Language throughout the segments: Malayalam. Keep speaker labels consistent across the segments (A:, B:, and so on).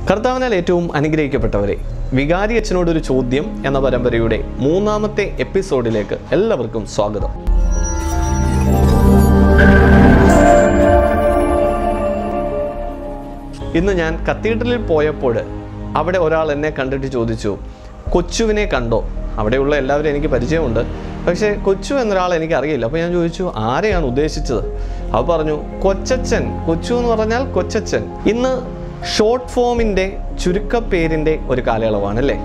A: കർത്താവിനാൽ ഏറ്റവും അനുഗ്രഹിക്കപ്പെട്ടവരെ വികാരി അച്ഛനോടൊരു ചോദ്യം എന്ന പരമ്പരയുടെ മൂന്നാമത്തെ എപ്പിസോഡിലേക്ക് എല്ലാവർക്കും സ്വാഗതം ഇന്ന് ഞാൻ കത്തീഡ്രലിൽ പോയപ്പോൾ അവിടെ ഒരാൾ എന്നെ കണ്ടിട്ട് ചോദിച്ചു കൊച്ചുവിനെ കണ്ടോ അവിടെയുള്ള എല്ലാവരും എനിക്ക് പരിചയമുണ്ട് പക്ഷേ കൊച്ചു എന്നൊരാൾ എനിക്ക് അറിയില്ല അപ്പോൾ ഞാൻ ചോദിച്ചു ആരെയാണ് ഉദ്ദേശിച്ചത് അവ പറഞ്ഞു കൊച്ചച്ഛൻ കൊച്ചു എന്ന് പറഞ്ഞാൽ കൊച്ചച്ഛൻ ഇന്ന് ഷോർട്ട് ഫോമിൻ്റെ ചുരുക്കപ്പേരിൻ്റെ ഒരു കാലയളവാണ് അല്ലേ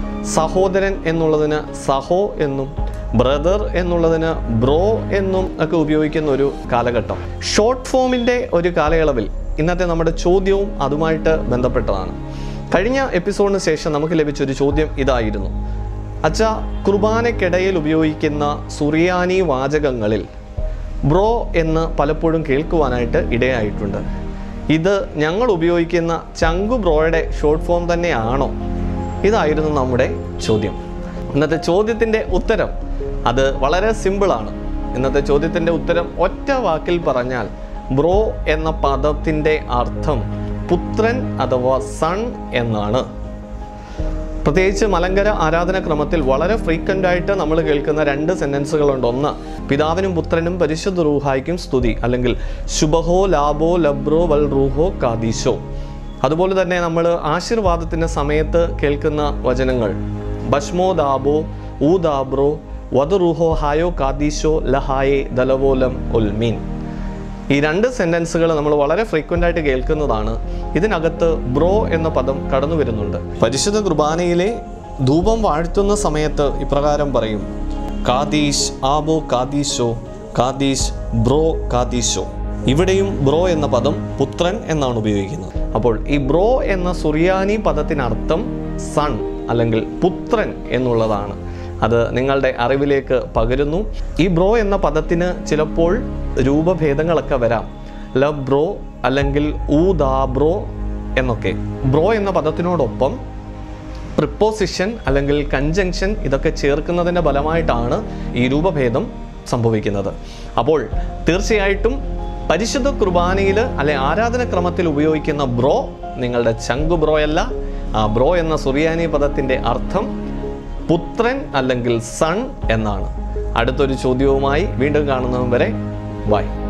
A: സഹോദരൻ എന്നുള്ളതിന് സഹോ എന്നും ബ്രദർ എന്നുള്ളതിന് ബ്രോ എന്നും ഒക്കെ ഉപയോഗിക്കുന്ന ഒരു കാലഘട്ടം ഷോർട്ട് ഫോമിൻ്റെ ഒരു കാലയളവിൽ ഇന്നത്തെ നമ്മുടെ ചോദ്യവും അതുമായിട്ട് ബന്ധപ്പെട്ടതാണ് കഴിഞ്ഞ എപ്പിസോഡിന് ശേഷം നമുക്ക് ലഭിച്ച ഒരു ചോദ്യം ഇതായിരുന്നു അച്ഛ കുർബാനയ്ക്കിടയിൽ ഉപയോഗിക്കുന്ന സുറിയാനി വാചകങ്ങളിൽ ബ്രോ എന്ന് പലപ്പോഴും കേൾക്കുവാനായിട്ട് ഇടയായിട്ടുണ്ട് ഇത് ഞങ്ങൾ ഉപയോഗിക്കുന്ന ചങ്കു ബ്രോയുടെ ഷോർട്ട് ഫോം തന്നെയാണോ ഇതായിരുന്നു നമ്മുടെ ചോദ്യം ഇന്നത്തെ ചോദ്യത്തിൻ്റെ ഉത്തരം അത് വളരെ സിമ്പിളാണ് ഇന്നത്തെ ചോദ്യത്തിൻ്റെ ഉത്തരം ഒറ്റ വാക്കിൽ പറഞ്ഞാൽ ബ്രോ എന്ന പദത്തിൻ്റെ അർത്ഥം പുത്രൻ അഥവാ സൺ എന്നാണ് പ്രത്യേകിച്ച് മലങ്കര ആരാധനാക്രമത്തിൽ വളരെ ഫ്രീക്വൻ്റ് ആയിട്ട് നമ്മൾ കേൾക്കുന്ന രണ്ട് സെൻറ്റൻസുകളുണ്ട് ഒന്ന് പിതാവിനും പുത്രനും പരിശുദ്ധ റൂഹായ്ക്കും സ്തുതി അല്ലെങ്കിൽ ശുഭഹോ ലാബോ ലബ്രോ വൽ റൂഹോ കാദീശോ അതുപോലെ തന്നെ നമ്മൾ ആശീർവാദത്തിൻ്റെ സമയത്ത് കേൾക്കുന്ന വചനങ്ങൾ ബഷ്മോ ദാബോ ഊ ദാബ്രോ വധുറൂഹോ ഹായോ കാദീശോ ലഹായെ ദലവോലം ഉൽമീൻ ഈ രണ്ട് സെന്റൻസുകൾ നമ്മൾ വളരെ ഫ്രീക്വൻ്റ് ആയിട്ട് കേൾക്കുന്നതാണ് ഇതിനകത്ത് ബ്രോ എന്ന പദം കടന്നു വരുന്നുണ്ട് പരിശുദ്ധ കുർബാനയിലെ ധൂപം വാഴ്ത്തുന്ന സമയത്ത് ഇപ്രകാരം പറയും കാദീഷ് ആബോ കാദീശോ കാദീഷ് ബ്രോ കാദീശോ ഇവിടെയും ബ്രോ എന്ന പദം പുത്രൻ എന്നാണ് ഉപയോഗിക്കുന്നത് അപ്പോൾ ഈ ബ്രോ എന്ന സുറിയാനി പദത്തിനർത്ഥം സൺ അല്ലെങ്കിൽ പുത്രൻ എന്നുള്ളതാണ് അത് നിങ്ങളുടെ അറിവിലേക്ക് പകരുന്നു ഈ ബ്രോ എന്ന പദത്തിന് ചിലപ്പോൾ രൂപഭേദങ്ങളൊക്കെ വരാം ല ബ്രോ അല്ലെങ്കിൽ ഊ ദാ ബ്രോ എന്നൊക്കെ ബ്രോ എന്ന പദത്തിനോടൊപ്പം പ്രിപ്പോസിഷൻ അല്ലെങ്കിൽ കൺജങ്ഷൻ ഇതൊക്കെ ചേർക്കുന്നതിൻ്റെ ഫലമായിട്ടാണ് ഈ രൂപഭേദം സംഭവിക്കുന്നത് അപ്പോൾ തീർച്ചയായിട്ടും പരിശുദ്ധ കുർബാനയിൽ അല്ലെ ആരാധനക്രമത്തിൽ ഉപയോഗിക്കുന്ന ബ്രോ നിങ്ങളുടെ ചങ്കു ബ്രോ അല്ല ആ ബ്രോ എന്ന സുറിയാനി പദത്തിൻ്റെ അർത്ഥം പുത്രൻ അല്ലെങ്കിൽ സൺ എന്നാണ് അടുത്തൊരു ചോദ്യവുമായി വീണ്ടും കാണുന്നതും വരെ ബൈ